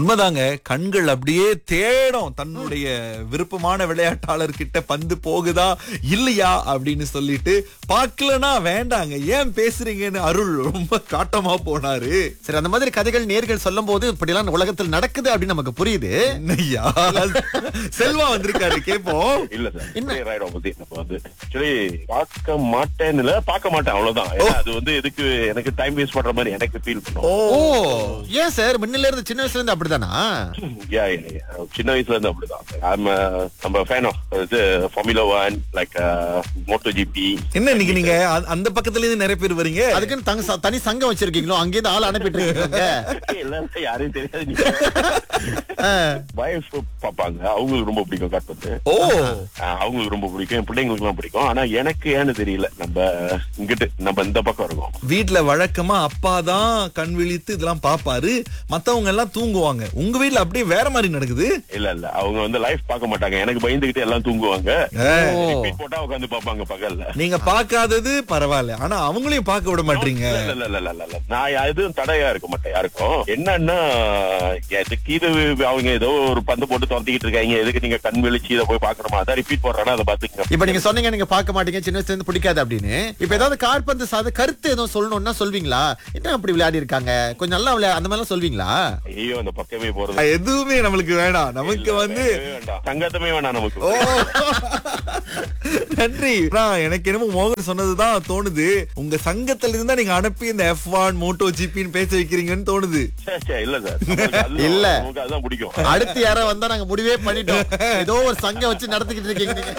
உண்மைதாங்க கண்கள் அப்படியே தேடும் தன்னுடைய விருப்பமான விளையாட்டாளர் கிட்ட பந்து போகுதா இல்லையா அப்படின்னு சொல்லிட்டு பார்க்கலனா வேண்டாங்க ஏன் பேசுறீங்கன்னு அருள் ரொம்ப காட்டமா போனாரு சரி அந்த மாதிரி கதைகள் நேர்கள் சொல்லும் போது இப்படிலாம் உலகத்தில் நடக்குது அப்படின்னு நமக்கு புரியுது என்னய்யா செல்வா வந்திருக்காரு கேப்போம் இல்ல சார் ரைட் ஆப்போசிட் நம்ம வந்து ஆக்சுவலி பார்க்க மாட்டேன்னு இல்ல பார்க்க மாட்டேன் அவ்வளவுதான் ஏன்னா அது வந்து எதுக்கு எனக்கு டைம் வேஸ்ட் பண்ற மாதிரி எனக்கு ஃபீல் பண்ணும் ஓ ஏன் சார் முன்னில இருந்து சின்ன வயசுல இருந்து அப்படிதானா Yeah, yeah, yeah. சின்ன வயசுல இருந்து அப்படிதான் I'm, uh, நம்ம ஃபேன் ஆஃப் இது formula one like Moto GP என்ன இன்னைக்கு நீங்க அ- அந்த பக்கத்துல இருந்து நிறைய பேர் வரீங்க அதுக்குன்னு தங்க ச- தனி சங்கம் வச்சிருக்கீங்களோ அங்கேருந்து ஆள் அனுப்பிட்டு இருக்கீங்க எல்லாம் யாரையும் தெரியாது வைஃப் பாப்பாங்க அவங்களுக்கு ரொம்ப பிடிக்கும் காட்டு ஓ அவங்களுக்கு ரொம்ப பிடிக்கும் என் பிள்ளைங்களுக்கு எல்லாம் பிடிக்கும் ஆனா எனக்கு ஏன்னு தெரியல நம்ம இங்கிட்டு நம்ம இந்த பக்கம் இருக்கோம் வீட்ல வழக்கமா அப்பா தான் கண் விழித்து இதெல்லாம் பாப்பாரு மத்தவங்க எல்லாம் தூங்குவாங்க உங்க வீட்ல அப்படியே வேற மாதிரி நடக்குது இல்ல இல்ல அவங்க வந்து லைஃப் பார்க்க மாட்டாங்க எனக்கு பயந்துகிட்டு எல்லாம் தூங்குவாங்க ஏ, ரிப்பீட் போட்டா உட்காந்து பாப்பாங்க பகல்ல நீங்க பார்க்காதது பரவாயில்ல ஆனா அவங்களையும் பார்க்க விட மாட்டீங்க இல்ல, இல்ல, இல்ல, இல்ல, இல்ல, இல்ல. நான் எதுவும் தடையா இருக்க மாட்டேன் யாருக்கும் என்னன்னா எதுக்கு இது அவங்க ஏதோ ஒரு பந்து போட்டு துரத்திக்கிட்டு இருக்காங்க எதுக்கு நீங்க கண் விழிச்சு இதை போய் பாக்கணுமா அதான் ரிப்பீட் போடுறானா அதை பாத்துக்கங்க இப்ப நீங்க சொன்னீங்க நீங்க பார்க்க மாட்டீங்க சின்ன வயசுல இருந்து பிடிக்காது அப்படின்னு இப்ப ஏதாவது கால்பந்து சாத கருத்து எதுவும் சொல்லணும்னா சொல்வீங்களா என்ன அப்படி விளையாடி இருக்காங்க கொஞ்சம் நல்லா விளையா அந்த மாதிரிலாம் சொல்வீங்களா ஐயோ அந்த பக்கமே போறது எதுவுமே நம்மளுக்கு வேணாம் நமக்கு வந்து வேண்டவே வேண்டாம் சங்கத்தமே வேணாம் நமக்கு ஓ நன்றி நான் எனக்கு என்னமோ மோகன் சொன்னதுதான் தோணுது உங்க சங்கத்துல இருந்தா நீங்க அனுப்பி இந்த எஃப் ஒன் மோட்டோ ஜிபின்னு பேச வைக்கிறீங்கன்னு தோணுது சே, சே, இல்ல சார் நமக்கு அதுதான்- இல்ல. நமக்கு அதுதான் பிடிக்கும் அடுத்து யாரோ வந்தா நாங்க முடிவே பண்ணிட்டோம் ஏதோ ஒரு சங்கம் வச்சு நடத்திக்கிட்டு இருக்கீங்க நீங்க